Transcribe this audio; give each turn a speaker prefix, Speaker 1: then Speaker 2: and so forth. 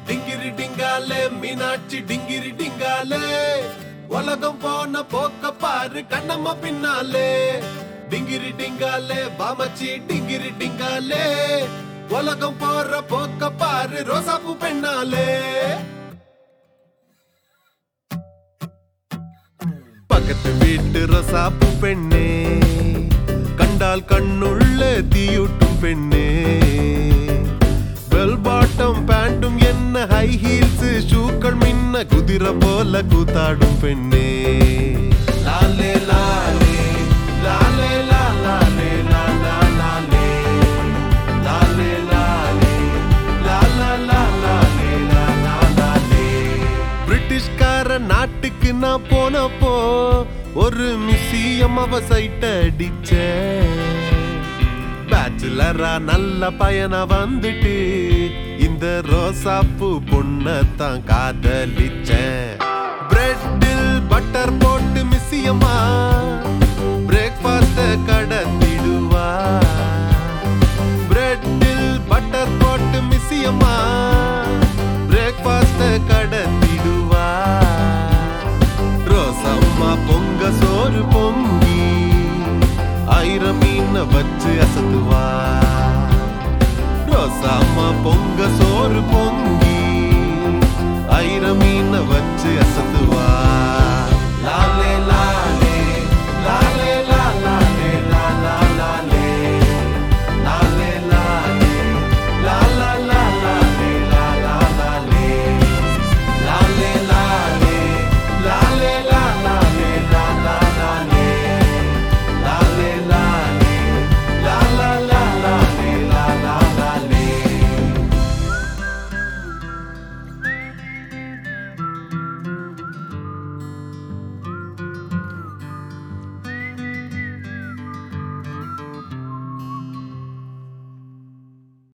Speaker 1: டிங்கிரி டிங்காலே மீனாட்சி டிங்கிரி டிங்காலே உலகம் போன போக்க பாரு கண்ணம்மா பின்னாலே டிங்கிரி டிங்காலே பாமச்சி டிங்கிரி டிங்காலே உலகம் போற போக்க பாரு ரோசாப்பூ பெண்ணாலே பக்கத்து வீட்டு ரசாப்பு பெண்ணே கண்டால் கண்ணுள்ள தீயூட்டும் பெண்ணே பெல் பாட்டம் பேண்டும் என்ன ஹை ஹீல்ஸ் ஷூக்கள் மின்ன குதிரை போல கூத்தாடும் பெண்ணே லாலே லாலே லாலே லா லாலே லா லா லாலே லாலே லாலே லா லா லா லாலே லா லா லாலே பிரிட்டிஷ்கார நாட்டுக்கு நான் போனப்போ ஒரு மியூசியம் அவ சைட் அடிச்ச பேச்சுலரா நல்ல பயண வந்துட்டு இந்த ரோசாப்பூ பொண்ணத்தான் காதலிச்சேன் பிரெட்டில் பட்டர் போட்டு மிஸ்ஸியம்மா பிரேக்ஃபாஸ்ட கடத்திடுவா பிரெட்டில் பட்டர் போட்டு மிஸ்ஸியம்மா பிரேக்ஃபாஸ்ட கடத்திடுவா ரோசம்மா பொங்க சோறு பொங்கி ஆயிரம் மீன வச்சு அசத்துவா ரோசம்மா பொங்க சோறு